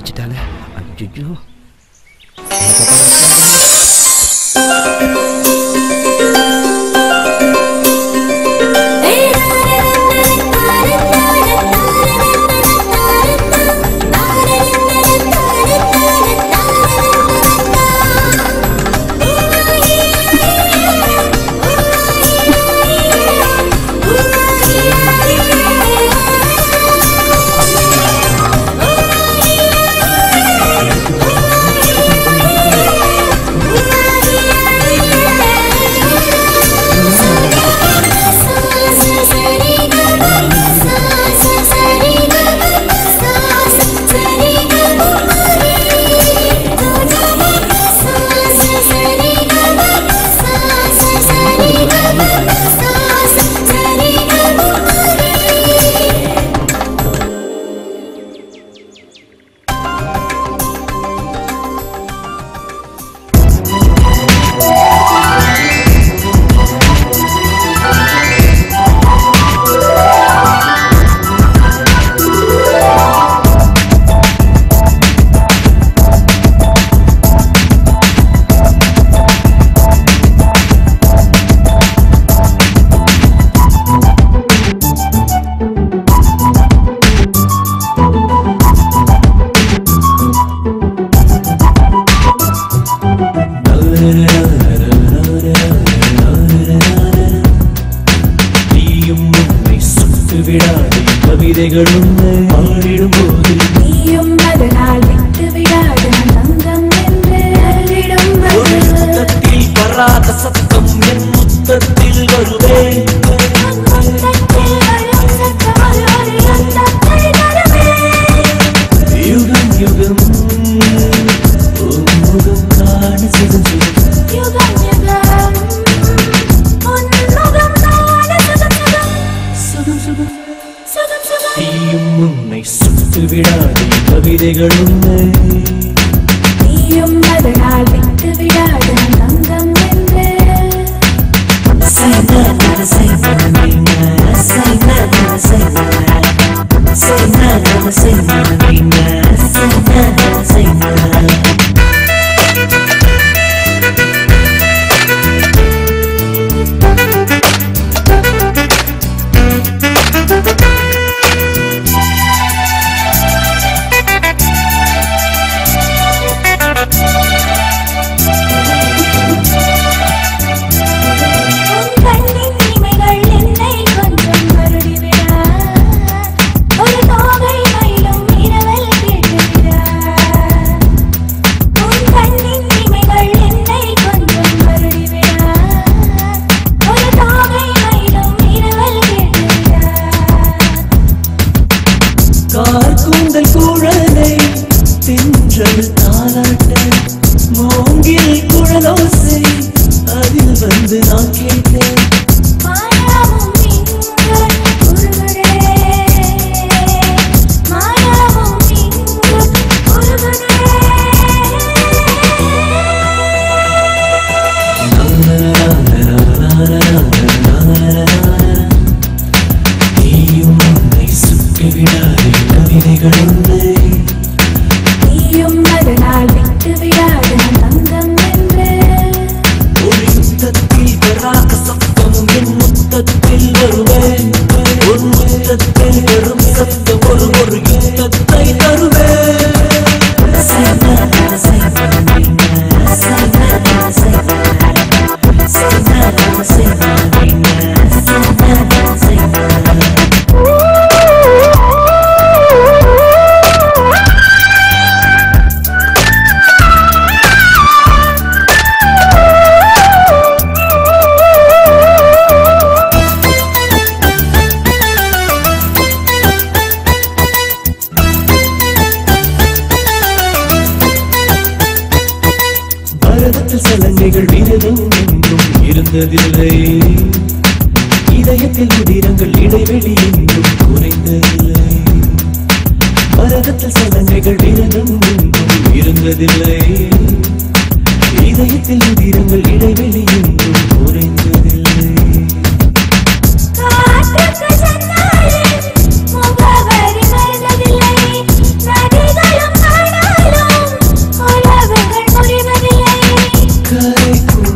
வச்சுட்டாலே ஐயோ நீயும் உன்னை சுட்டு விடாதே கவிதைகளும் மாறிடும் போது நீயும் அதனால் விட்டு விடாத தங்கம் என்று அள்ளிடும் ஒரு மது. சுத்தத்தில் வராத சத்தம் என் முத்தத்தில் வருவேன் உன் முத்தத்தில் வரும் சத்தம் ஒரு ஒரு அந்தத்தை தருமே. யுகம் யுகம் உன் முகம் காண சுகம் சுகம் யுகம் யுகம் உன் முகம் காண சுகம் சுகம். சுகம் சுகம் சுகம் சுகம். நீயும் உன்னை சுட்டு விடாதே கவிதைகளும் நீயும் அதனால் விட்டு விடாத தங்கம் என்று உன் கண்ணின் இமைகள் என்னை கொஞ்சம் வருடிவிடா ஒரு தோகை மயிலும் இரவல் கேட்டுவிடா உன் கண்ணின் இமைகள் என்னை கொஞ்சம் வருடிவிடா ஒரு தோகை மயிலும் இரவல் கேட்டுவிடா கார் கூந்தல் குழலை தென்றல் தாலாட்ட மூங்கில் குழலோசை அதில் வந்து நான் கேட்டேன் மாயாவும் இங்கு உருகுதே மாயாவும் இங்கு உருகுதே நீயும் உன்னை சுட்டு விடாதே கவிதைகள் உன்னை நீயும் அதனால் விட்டு விடாத தங்கம் என்று ஒரு யுத்தத்தில் வராத சத்தமும் என் முத்தத்தில் வருவேன் ஒரு முத்தத்தில் வரும் சத்தம் ஒரு ஒரு யுத்தத்தை தருவேன் பரதத்தில் சலங்கைகள் விரதம் என்றும் இருந்ததில்லை இதயத்தில் உதிரங்கள் இடைவெளி என்றும் குறைந்ததில்லை பரதத்தில் சலங்கைகள் விரதம் என்றும் இருந்ததில்லை இதயத்தில் உதிரங்கள் இடைவெளி என்றும் குறைந்ததில்லை காற்றுக்கு சென்றாலே முகவரி மறந்ததில்லை நதிகளும் காணாமல் பூ